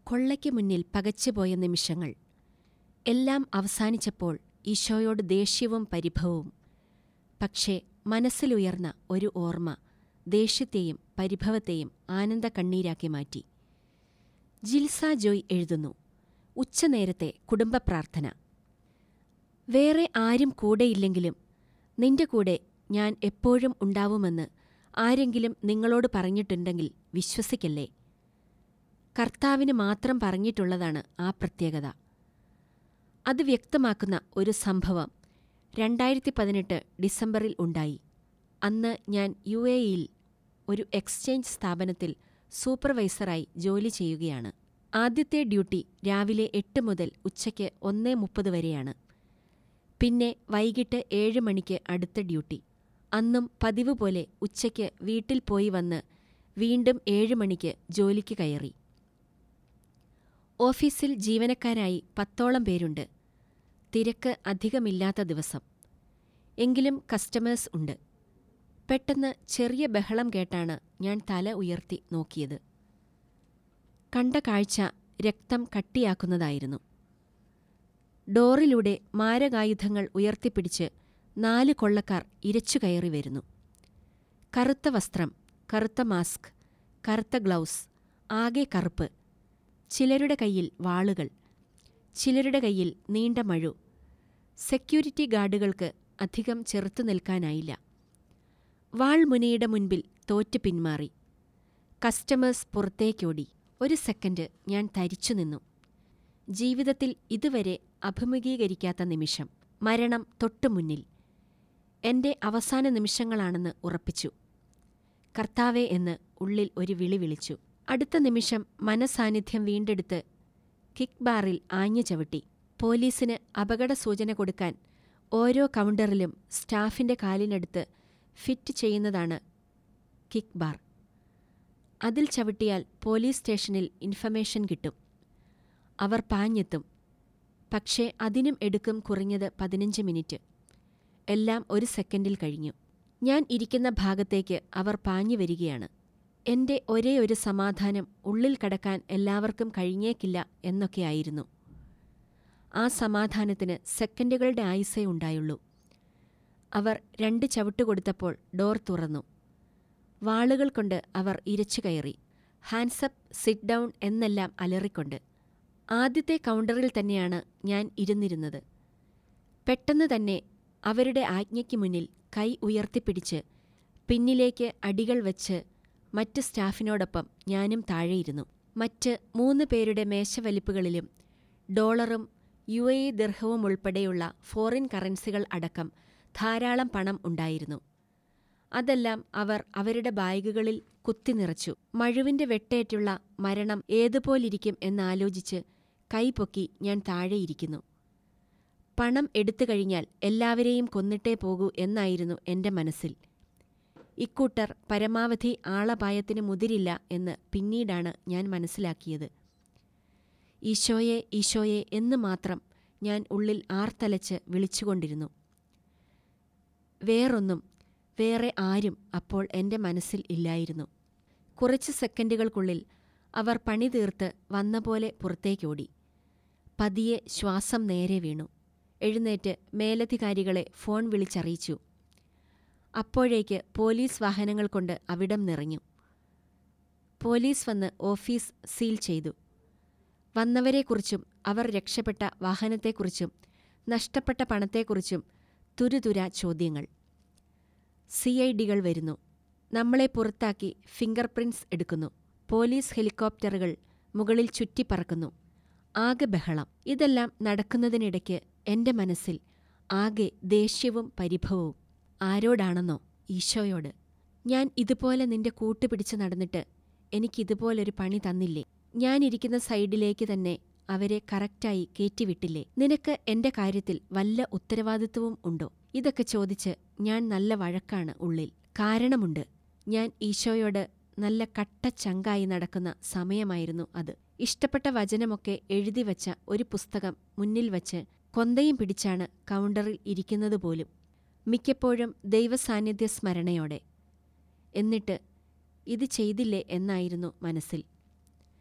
കൊള്ളയ്ക്ക് മുന്നിൽ പകച്ചുപോയ നിമിഷങ്ങൾ എല്ലാം അവസാനിച്ചപ്പോൾ ഈശോയോട് ദേഷ്യവും പരിഭവവും പക്ഷേ മനസ്സിലുയർന്ന ഒരു ഓർമ്മ ദേഷ്യത്തെയും പരിഭവത്തെയും ആനന്ദ കണ്ണീരാക്കി മാറ്റി ജിൽസ ജോയ് എഴുതുന്നു ഉച്ചനേരത്തെ കുടുംബ പ്രാർത്ഥന വേറെ ആരും കൂടെയില്ലെങ്കിലും നിന്റെ കൂടെ ഞാൻ എപ്പോഴും ഉണ്ടാവുമെന്ന് ആരെങ്കിലും നിങ്ങളോട് പറഞ്ഞിട്ടുണ്ടെങ്കിൽ വിശ്വസിക്കല്ലേ കർത്താവിന് മാത്രം പറഞ്ഞിട്ടുള്ളതാണ് ആ പ്രത്യേകത അത് വ്യക്തമാക്കുന്ന ഒരു സംഭവം രണ്ടായിരത്തി പതിനെട്ട് ഡിസംബറിൽ ഉണ്ടായി അന്ന് ഞാൻ യു എ ഇയിൽ ഒരു എക്സ്ചേഞ്ച് സ്ഥാപനത്തിൽ സൂപ്പർവൈസറായി ജോലി ചെയ്യുകയാണ് ആദ്യത്തെ ഡ്യൂട്ടി രാവിലെ എട്ട് മുതൽ ഉച്ചയ്ക്ക് ഒന്നേ മുപ്പത് വരെയാണ് പിന്നെ വൈകിട്ട് ഏഴ് മണിക്ക് അടുത്ത ഡ്യൂട്ടി അന്നും പതിവ് പോലെ ഉച്ചയ്ക്ക് വീട്ടിൽ പോയി വന്ന് വീണ്ടും ഏഴ് മണിക്ക് ജോലിക്ക് കയറി ഓഫീസിൽ ജീവനക്കാരായി പത്തോളം പേരുണ്ട് തിരക്ക് അധികമില്ലാത്ത ദിവസം എങ്കിലും കസ്റ്റമേഴ്സ് ഉണ്ട് പെട്ടെന്ന് ചെറിയ ബഹളം കേട്ടാണ് ഞാൻ തല ഉയർത്തി നോക്കിയത് കണ്ട കാഴ്ച രക്തം കട്ടിയാക്കുന്നതായിരുന്നു ഡോറിലൂടെ മാരകായുധങ്ങൾ ഉയർത്തിപ്പിടിച്ച് നാല് കൊള്ളക്കാർ ഇരച്ചു കയറി വരുന്നു കറുത്ത വസ്ത്രം കറുത്ത മാസ്ക് കറുത്ത ഗ്ലൗസ് ആകെ കറുപ്പ് ചിലരുടെ കയ്യിൽ വാളുകൾ ചിലരുടെ കയ്യിൽ നീണ്ട മഴു സെക്യൂരിറ്റി ഗാർഡുകൾക്ക് അധികം ചെറുത്തു നിൽക്കാനായില്ല വാൾമുനയുടെ മുൻപിൽ തോറ്റു പിന്മാറി കസ്റ്റമേഴ്സ് പുറത്തേക്കോടി ഒരു സെക്കൻഡ് ഞാൻ തരിച്ചു നിന്നു ജീവിതത്തിൽ ഇതുവരെ അഭിമുഖീകരിക്കാത്ത നിമിഷം മരണം തൊട്ടുമുന്നിൽ എന്റെ അവസാന നിമിഷങ്ങളാണെന്ന് ഉറപ്പിച്ചു കർത്താവെ എന്ന് ഉള്ളിൽ ഒരു വിളി വിളിച്ചു അടുത്ത നിമിഷം മനസാന്നിധ്യം വീണ്ടെടുത്ത് കിക്ക് ബാറിൽ ആഞ്ഞു ചവിട്ടി പോലീസിന് അപകട സൂചന കൊടുക്കാൻ ഓരോ കൗണ്ടറിലും സ്റ്റാഫിന്റെ കാലിനടുത്ത് ഫിറ്റ് ചെയ്യുന്നതാണ് കിക്ക് ബാർ അതിൽ ചവിട്ടിയാൽ പോലീസ് സ്റ്റേഷനിൽ ഇൻഫർമേഷൻ കിട്ടും അവർ പാഞ്ഞെത്തും പക്ഷേ അതിനും എടുക്കും കുറഞ്ഞത് പതിനഞ്ച് മിനിറ്റ് എല്ലാം ഒരു സെക്കൻഡിൽ കഴിഞ്ഞു ഞാൻ ഇരിക്കുന്ന ഭാഗത്തേക്ക് അവർ പാഞ്ഞു വരികയാണ് എന്റെ ഒരേ ഒരു സമാധാനം ഉള്ളിൽ കടക്കാൻ എല്ലാവർക്കും കഴിഞ്ഞേക്കില്ല എന്നൊക്കെയായിരുന്നു ആ സമാധാനത്തിന് സെക്കൻഡുകളുടെ ആയുസേ ഉണ്ടായുള്ളൂ അവർ രണ്ട് ചവിട്ട് കൊടുത്തപ്പോൾ ഡോർ തുറന്നു വാളുകൾ കൊണ്ട് അവർ ഇരച്ചു കയറി ഹാൻഡ്സപ്പ് സിറ്റ് ഡൗൺ എന്നെല്ലാം അലറിക്കൊണ്ട് ആദ്യത്തെ കൗണ്ടറിൽ തന്നെയാണ് ഞാൻ ഇരുന്നിരുന്നത് പെട്ടെന്ന് തന്നെ അവരുടെ ആജ്ഞയ്ക്ക് മുന്നിൽ കൈ ഉയർത്തിപ്പിടിച്ച് പിന്നിലേക്ക് അടികൾ വച്ച് മറ്റ് സ്റ്റാഫിനോടൊപ്പം ഞാനും താഴെയിരുന്നു മറ്റ് മൂന്ന് പേരുടെ മേശവലിപ്പുകളിലും ഡോളറും യു എ ദിർഹവും ഉൾപ്പെടെയുള്ള ഫോറിൻ കറൻസികൾ അടക്കം ധാരാളം പണം ഉണ്ടായിരുന്നു അതെല്ലാം അവർ അവരുടെ ബാഗുകളിൽ കുത്തിനിറച്ചു മഴുവിന്റെ വെട്ടേറ്റുള്ള മരണം ഏതുപോലിരിക്കും എന്നാലോചിച്ച് കൈപൊക്കി ഞാൻ താഴെയിരിക്കുന്നു പണം എടുത്തു കഴിഞ്ഞാൽ എല്ലാവരെയും കൊന്നിട്ടേ പോകൂ എന്നായിരുന്നു എന്റെ മനസ്സിൽ ഇക്കൂട്ടർ പരമാവധി ആളപായത്തിന് മുതിരില്ല എന്ന് പിന്നീടാണ് ഞാൻ മനസ്സിലാക്കിയത് ഈശോയെ ഈശോയെ എന്ന് മാത്രം ഞാൻ ഉള്ളിൽ ആർത്തലച്ച് വിളിച്ചുകൊണ്ടിരുന്നു വേറൊന്നും വേറെ ആരും അപ്പോൾ എന്റെ മനസ്സിൽ ഇല്ലായിരുന്നു കുറച്ച് സെക്കൻഡുകൾക്കുള്ളിൽ അവർ പണി തീർത്ത് വന്ന പോലെ പുറത്തേക്കോടി പതിയെ ശ്വാസം നേരെ വീണു എഴുന്നേറ്റ് മേലധികാരികളെ ഫോൺ വിളിച്ചറിയിച്ചു അപ്പോഴേക്ക് പോലീസ് വാഹനങ്ങൾ കൊണ്ട് അവിടം നിറഞ്ഞു പോലീസ് വന്ന് ഓഫീസ് സീൽ ചെയ്തു വന്നവരെക്കുറിച്ചും അവർ രക്ഷപ്പെട്ട വാഹനത്തെക്കുറിച്ചും നഷ്ടപ്പെട്ട പണത്തെക്കുറിച്ചും തുരുതുര ചോദ്യങ്ങൾ സി ഐ ഡികൾ വരുന്നു നമ്മളെ പുറത്താക്കി ഫിംഗർ പ്രിന്റ്സ് എടുക്കുന്നു പോലീസ് ഹെലികോപ്റ്ററുകൾ മുകളിൽ ചുറ്റിപ്പറക്കുന്നു ആകെ ബഹളം ഇതെല്ലാം നടക്കുന്നതിനിടയ്ക്ക് എന്റെ മനസ്സിൽ ആകെ ദേഷ്യവും പരിഭവവും ആരോടാണെന്നോ ഈശോയോട് ഞാൻ ഇതുപോലെ നിന്റെ കൂട്ടുപിടിച്ച് നടന്നിട്ട് എനിക്കിതുപോലൊരു പണി തന്നില്ലേ ഞാനിരിക്കുന്ന സൈഡിലേക്ക് തന്നെ അവരെ കറക്റ്റായി കയറ്റിവിട്ടില്ലേ നിനക്ക് എന്റെ കാര്യത്തിൽ വല്ല ഉത്തരവാദിത്വവും ഉണ്ടോ ഇതൊക്കെ ചോദിച്ച് ഞാൻ നല്ല വഴക്കാണ് ഉള്ളിൽ കാരണമുണ്ട് ഞാൻ ഈശോയോട് നല്ല കട്ട ചങ്കായി നടക്കുന്ന സമയമായിരുന്നു അത് ഇഷ്ടപ്പെട്ട വചനമൊക്കെ എഴുതിവച്ച ഒരു പുസ്തകം മുന്നിൽ വച്ച് കൊന്തയും പിടിച്ചാണ് കൗണ്ടറിൽ ഇരിക്കുന്നതുപോലും മിക്കപ്പോഴും ദൈവസാന്നിധ്യ സ്മരണയോടെ എന്നിട്ട് ഇത് ചെയ്തില്ലേ എന്നായിരുന്നു മനസ്സിൽ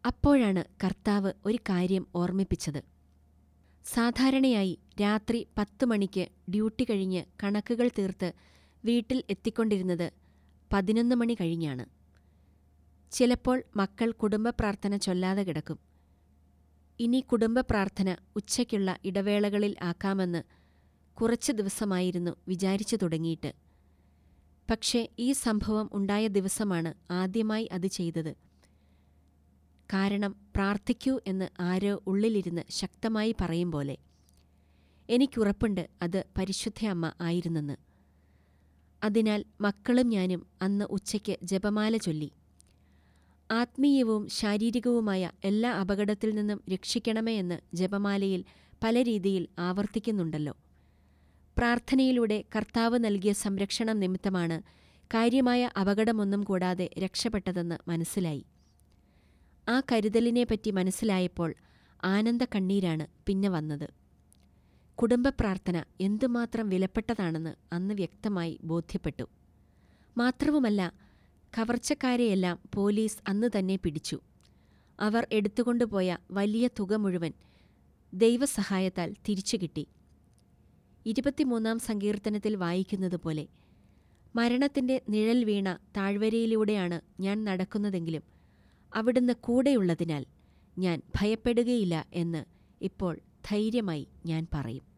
അപ്പോഴാണ് കർത്താവ് ഒരു കാര്യം ഓർമ്മിപ്പിച്ചത് സാധാരണയായി രാത്രി പത്ത് മണിക്ക് ഡ്യൂട്ടി കഴിഞ്ഞ് കണക്കുകൾ തീർത്ത് വീട്ടിൽ എത്തിക്കൊണ്ടിരുന്നത് പതിനൊന്ന് മണി കഴിഞ്ഞാണ് ചിലപ്പോൾ മക്കൾ കുടുംബ പ്രാർത്ഥന ചൊല്ലാതെ കിടക്കും ഇനി കുടുംബ പ്രാർത്ഥന ഉച്ചയ്ക്കുള്ള ഇടവേളകളിൽ ആക്കാമെന്ന് കുറച്ച് ദിവസമായിരുന്നു വിചാരിച്ചു തുടങ്ങിയിട്ട് പക്ഷേ ഈ സംഭവം ഉണ്ടായ ദിവസമാണ് ആദ്യമായി അത് ചെയ്തത് കാരണം പ്രാർത്ഥിക്കൂ എന്ന് ആരോ ഉള്ളിലിരുന്ന് ശക്തമായി പറയും പോലെ എനിക്കുറപ്പുണ്ട് അത് പരിശുദ്ധ അമ്മ ആയിരുന്നെന്ന് അതിനാൽ മക്കളും ഞാനും അന്ന് ഉച്ചയ്ക്ക് ജപമാല ചൊല്ലി ആത്മീയവും ശാരീരികവുമായ എല്ലാ അപകടത്തിൽ നിന്നും രക്ഷിക്കണമേ എന്ന് ജപമാലയിൽ പല രീതിയിൽ ആവർത്തിക്കുന്നുണ്ടല്ലോ പ്രാർത്ഥനയിലൂടെ കർത്താവ് നൽകിയ സംരക്ഷണം നിമിത്തമാണ് കാര്യമായ അപകടമൊന്നും കൂടാതെ രക്ഷപ്പെട്ടതെന്ന് മനസ്സിലായി ആ കരുതലിനെപ്പറ്റി മനസ്സിലായപ്പോൾ ആനന്ദ കണ്ണീരാണ് പിന്നെ വന്നത് കുടുംബ പ്രാർത്ഥന എന്തുമാത്രം വിലപ്പെട്ടതാണെന്ന് അന്ന് വ്യക്തമായി ബോധ്യപ്പെട്ടു മാത്രവുമല്ല കവർച്ചക്കാരെയെല്ലാം പോലീസ് അന്ന് തന്നെ പിടിച്ചു അവർ എടുത്തുകൊണ്ടുപോയ വലിയ തുക മുഴുവൻ ദൈവസഹായത്താൽ തിരിച്ചു കിട്ടി ഇരുപത്തിമൂന്നാം സങ്കീർത്തനത്തിൽ വായിക്കുന്നതുപോലെ മരണത്തിന്റെ നിഴൽ വീണ താഴ്വരയിലൂടെയാണ് ഞാൻ നടക്കുന്നതെങ്കിലും അവിടുന്ന് കൂടെയുള്ളതിനാൽ ഞാൻ ഭയപ്പെടുകയില്ല എന്ന് ഇപ്പോൾ ധൈര്യമായി ഞാൻ പറയും